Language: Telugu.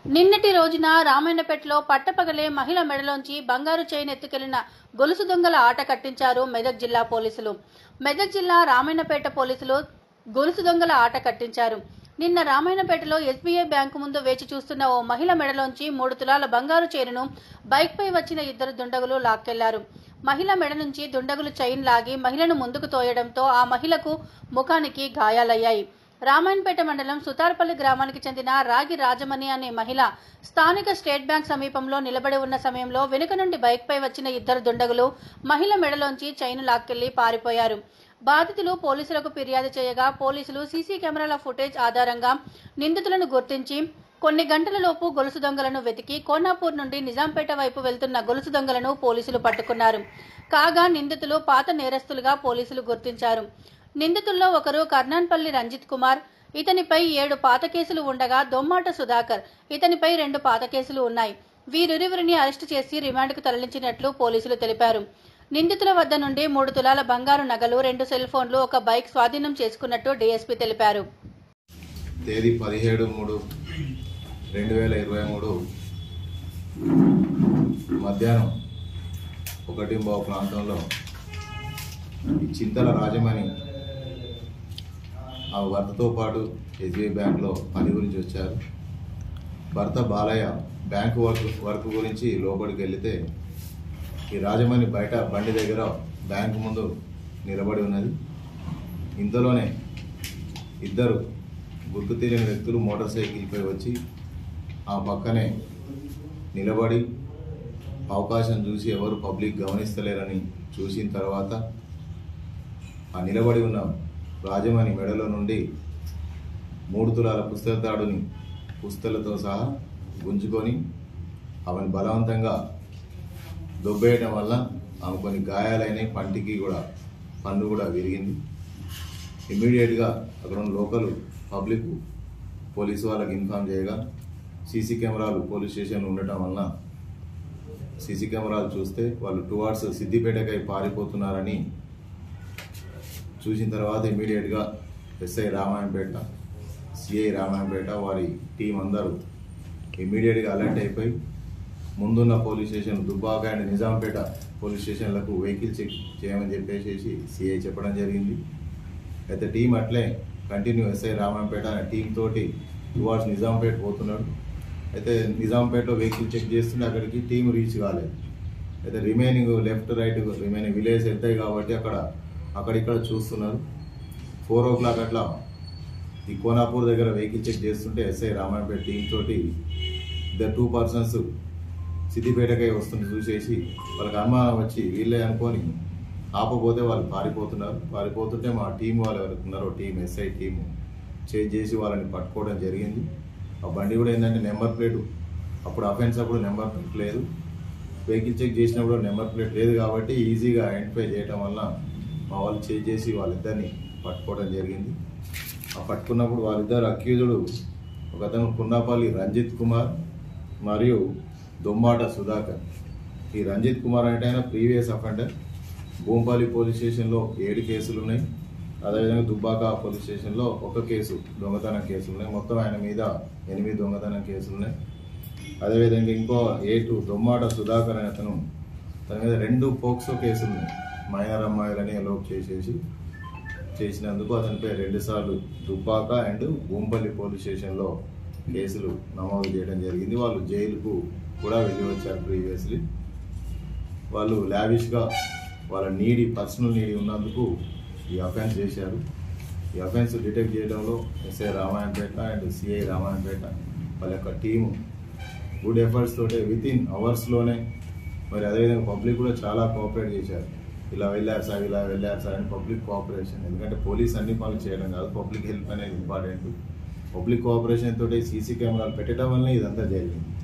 నిన్నటి రోజున రామాయణపేటలో పట్టపగలే మహిళ మెడలోంచి బంగారు చైన్ ఎత్తుకెళ్లిన గొలుసు దొంగల ఆట కట్టించారు మెదక్ జిల్లా పోలీసులు మెదక్ జిల్లా రామాయణపేట పోలీసులు గొలుసు దొంగల ఆట కట్టించారు నిన్న రామాయణపేటలో ఎస్బీఐ బ్యాంకు ముందు వేచి చూస్తున్న ఓ మహిళ మెడలోంచి మూడు తులాల బంగారు చైనును బైక్పై వచ్చిన ఇద్దరు దుండగులు లాక్కెళ్లారు మహిళ మెడ నుంచి దుండగులు చైన్ లాగి మహిళను ముందుకు తోయడంతో ఆ మహిళకు ముఖానికి గాయాలయ్యాయి రామాయణపేట మండలం సుతార్పల్లి గ్రామానికి చెందిన రాగి రాజమణి అనే మహిళ స్థానిక స్టేట్ బ్యాంక్ సమీపంలో నిలబడి ఉన్న సమయంలో వెనుక నుండి బైక్పై వచ్చిన ఇద్దరు దుండగులు మహిళ మెడలోంచి చైను లాక్కెళ్లి పారిపోయారు బాధితులు పోలీసులకు ఫిర్యాదు చేయగా పోలీసులు సీసీ కెమెరాల ఫుటేజ్ ఆధారంగా నిందితులను గుర్తించి కొన్ని గంటలలోపు గొలుసు దొంగలను వెతికి కోనాపూర్ నుండి నిజాంపేట వైపు వెళ్తున్న గొలుసు దొంగలను పోలీసులు పట్టుకున్నారు కాగా నిందితులు పాత నేరస్తులుగా పోలీసులు గుర్తించారు నిందితుల్లో ఒకరు కర్నాన్పల్లి రంజిత్ కుమార్ ఇతనిపై ఏడు పాత కేసులు ఉండగా దొమ్మాట సుధాకర్ ఇతనిపై రెండు పాత కేసులు ఉన్నాయి వీరిరువురిని అరెస్టు చేసి రిమాండ్కు తరలించినట్లు పోలీసులు తెలిపారు నిందితుల వద్ద నుండి మూడు తులాల బంగారు నగలు రెండు సెల్ ఫోన్లు ఒక బైక్ స్వాధీనం చేసుకున్నట్టు డీఎస్పీ తెలిపారు తేదీ పదిహేడు మూడు రెండు వేల ఇరవై మూడు మధ్యాహ్నం ఒకటి బావు ప్రాంతంలో ఈ చింతల రాజమణి ఆ భర్తతో పాటు ఎస్బీఐ బ్యాంక్లో పని గురించి వచ్చారు భర్త బాలయ్య బ్యాంకు వర్క్ వర్క్ గురించి లోపలికి వెళితే ఈ రాజమణి బయట బండి దగ్గర బ్యాంకు ముందు నిలబడి ఉన్నది ఇంతలోనే ఇద్దరు గుర్తు తెలియని వ్యక్తులు మోటార్ సైకిల్పై వచ్చి ఆ పక్కనే నిలబడి అవకాశం చూసి ఎవరు పబ్లిక్ గమనిస్తలేరని చూసిన తర్వాత ఆ నిలబడి ఉన్న రాజమణి మెడలో నుండి మూడు తులాల పుస్తక తాడుని పుస్తలతో సహా గుంజుకొని ఆమెను బలవంతంగా దొబ్బేయటం వల్ల ఆమె కొన్ని గాయాలైనాయి పంటికి కూడా పన్ను కూడా విరిగింది ఇమ్మీడియట్గా అక్కడ ఉన్న లోకల్ పబ్లిక్ పోలీసు వాళ్ళకి ఇన్ఫామ్ చేయగా సీసీ కెమెరాలు పోలీస్ స్టేషన్ ఉండటం వలన సీసీ కెమెరాలు చూస్తే వాళ్ళు టువార్డ్స్ సిద్దిపేటకై పారిపోతున్నారని చూసిన తర్వాత ఇమీడియట్గా ఎస్ఐ రామాయంపేట సిఐ రామాయంపేట వారి టీం అందరూ ఇమీడియట్గా అలర్ట్ అయిపోయి ముందున్న police station Dubbaka and Nizampet police స్టేషన్లకు వెహికల్ చెక్ చేయమని చెప్పేసి సిఐ చెప్పడం జరిగింది అయితే టీం అట్లే కంటిన్యూ ఎస్ఐ రామాయంపేట అనే టీం తోటి టువార్డ్స్ నిజాంపేట పోతున్నాడు అయితే నిజాంపేటలో వెహికల్ చెక్ చేస్తుంటే అక్కడికి టీం రీచ్ కాలేదు అయితే remaining left right remaining village వెళ్తాయి కాబట్టి అక్కడ అక్కడిక్కడ చూస్తున్నారు ఫోర్ ఓ క్లాక్ అట్లా ఈ కోనాపూర్ దగ్గర వెహికల్ చెక్ చేస్తుంటే ఎస్ఐ రామాయంపేట టీం తోటి ద టూ పర్సన్స్ సిద్దిపేటకై వస్తుంది చూసేసి వాళ్ళకి అనుమానం వచ్చి వీళ్ళే అనుకొని ఆపపోతే వాళ్ళు పారిపోతున్నారు పారిపోతుంటే మా టీం వాళ్ళు ఎవరికి ఉన్నారో టీం ఎస్ఐ టీం చేంజ్ చేసి వాళ్ళని పట్టుకోవడం జరిగింది ఆ బండి కూడా ఏంటంటే నెంబర్ ప్లేట్ అప్పుడు అఫెన్స్ అప్పుడు నెంబర్ ప్లేట్ లేదు వెహికల్ చెక్ చేసినప్పుడు నెంబర్ ప్లేట్ లేదు కాబట్టి ఈజీగా ఐడెంటిఫై చేయడం వల్ల మా వాళ్ళు చేంజ్ చేసి వాళ్ళిద్దరిని పట్టుకోవడం జరిగింది ఆ పట్టుకున్నప్పుడు వాళ్ళిద్దరు అక్యూజుడు ఒక అతను కున్నాపల్లి రంజిత్ కుమార్ మరియు దొమ్మాట సుధాకర్ ఈ రంజిత్ కుమార్ అంటే ఆయన ప్రీవియస్ అఫెండర్ భూంపల్లి పోలీస్ స్టేషన్లో ఏడు కేసులు ఉన్నాయి అదేవిధంగా దుబ్బాక పోలీస్ స్టేషన్లో ఒక కేసు దొంగతనం కేసులు ఉన్నాయి మొత్తం ఆయన మీద ఎనిమిది దొంగతనం కేసులు ఉన్నాయి అదేవిధంగా ఇంకో ఏటు దొమ్మాట సుధాకర్ అనే అతను తన మీద రెండు పోక్సో కేసులు ఉన్నాయి మైనర్ అమ్మాయిలని ఎలోప్ చేసేసి చేసినందుకు అతనిపై రెండుసార్లు దుబ్బాక అండ్ భూంపల్లి పోలీస్ స్టేషన్లో కేసులు నమోదు చేయడం జరిగింది వాళ్ళు జైలుకు కూడా వెళ్ళి వచ్చారు ప్రీవియస్లీ వాళ్ళు లావిష్గా వాళ్ళ నీడి పర్సనల్ నీడి ఉన్నందుకు ఈ అఫెన్స్ చేశారు ఈ అఫెన్స్ డిటెక్ట్ చేయడంలో SI Ramayanapet and CI Ramayanapet వాళ్ళ యొక్క టీము గుడ్ ఎఫర్ట్స్ తోటే విత్ ఇన్ అవర్స్లోనే మరి అదేవిధంగా పబ్లిక్ కూడా చాలా కోఆపరేట్ చేశారు ఇలా వెళ్ళారు సార్ ఇలా వెళ్ళారు సార్ అని పబ్లిక్ కోఆపరేషన్ ఎందుకంటే పోలీస్ అన్ని పనులు చేయడం కాదు పబ్లిక్ హెల్ప్ అనేది ఇంపార్టెంట్ పబ్లిక్ కోఆపరేషన్ తోటి సీసీ కెమెరాలు పెట్టడం వల్లనే ఇదంతా జరిగింది